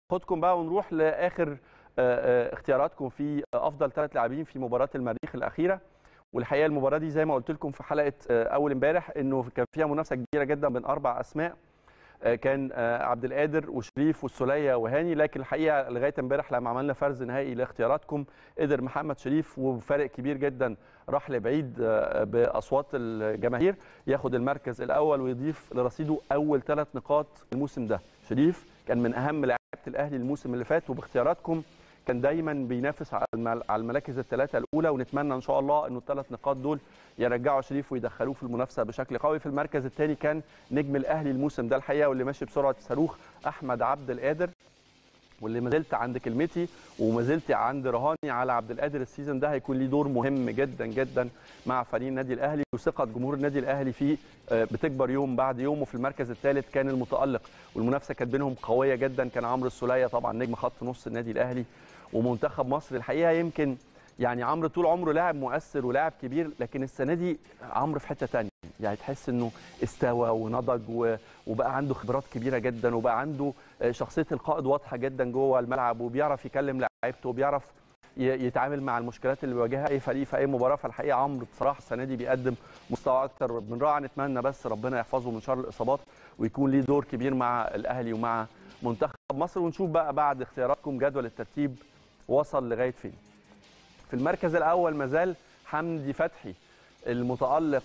خدكم بقى ونروح لاخر اختياراتكم في افضل ثلاث لاعبين في مباراه المريخ الاخيره والحقيقه المباراه دي زي ما قلت لكم في حلقه اول امبارح انه كان فيها منافسه كبيره جدا بين اربع اسماء كان عبد القادر وشريف والسوليه وهاني لكن الحقيقه لغايه امبارح لما عملنا فرز نهائي لاختياراتكم قدر محمد شريف وبفارق كبير جدا راح لبعيد باصوات الجماهير ياخد المركز الاول ويضيف لرصيده اول ثلاث نقاط الموسم ده شريف كان من اهم لاعيبه الاهلي الموسم اللي فات وباختياراتكم كان دايما بينافس على المراكز الثلاثه الاولى ونتمنى ان شاء الله انه الثلاث نقاط دول يرجعوا شريف ويدخلوه في المنافسه بشكل قوي في المركز الثاني كان نجم الاهلي الموسم ده الحقيقه واللي ماشي بسرعه الصاروخ احمد عبد القادر واللي ما زلت عند كلمتي وما زلت عند رهاني على عبد القادر السيزون ده هيكون ليه دور مهم جدا جدا مع فريق النادي الاهلي وثقه جمهور النادي الاهلي فيه بتكبر يوم بعد يوم وفي المركز الثالث كان المتالق والمنافسه كانت بينهم قويه جدا كان عمرو السوليه طبعا نجم خط نص النادي الاهلي ومنتخب مصر الحقيقه يمكن يعني عمرو طول عمره لاعب مؤثر ولاعب كبير لكن السنه دي عمرو في حته ثانيه يعني تحس انه استوى ونضج وبقى عنده خبرات كبيره جدا وبقى عنده شخصيه القائد واضحه جدا جوه الملعب وبيعرف يكلم لعيبته وبيعرف يتعامل مع المشكلات اللي بيواجهها اي فريق في اي مباراه فالحقيقه عمرو بصراحه السنه دي بيقدم مستوى اكتر من رائع نتمنى بس ربنا يحفظه من شر الاصابات ويكون ليه دور كبير مع الاهلي ومع منتخب مصر ونشوف بقى بعد اختياراتكم جدول الترتيب وصل لغايه فين. في المركز الاول مازال حمدي فتحي المتالق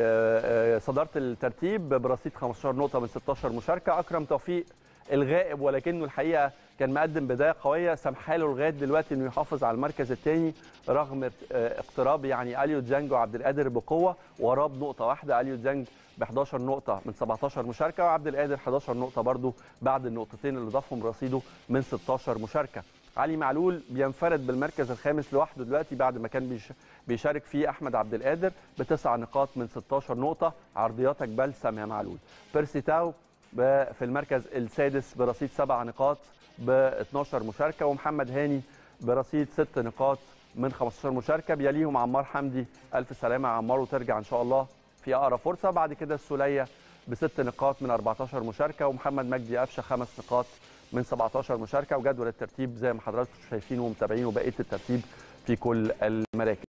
في صداره الترتيب برصيد 15 نقطه من 16 مشاركه اكرم توفيق الغائب ولكنه الحقيقه كان مقدم بدايه قويه سامحه له لغايه دلوقتي انه يحافظ على المركز الثاني رغم اقتراب يعني اليو ديانج وعبد القادر بقوه وراه بنقطه واحده اليو ديانج ب 11 نقطه من 17 مشاركه وعبد القادر 11 نقطه برده بعد النقطتين اللي ضافهم رصيده من 16 مشاركه علي معلول بينفرد بالمركز الخامس لوحده دلوقتي بعد ما كان بيشارك فيه احمد عبد القادر بتسع نقاط من 16 نقطه عرضياتك بلسم يا معلول بيرسي تاو في المركز السادس برصيد سبع نقاط ب 12 مشاركه ومحمد هاني برصيد ست نقاط من 15 مشاركه بيليهم عمار حمدي الف سلامه عمار وترجع ان شاء الله في اقرب فرصه بعد كده السوليه بست نقاط من 14 مشاركه ومحمد مجدي قفشه خمس نقاط من 17 مشاركه وجدول الترتيب زي ما حضراتكم شايفين ومتابعين وبقيه الترتيب في كل المراكز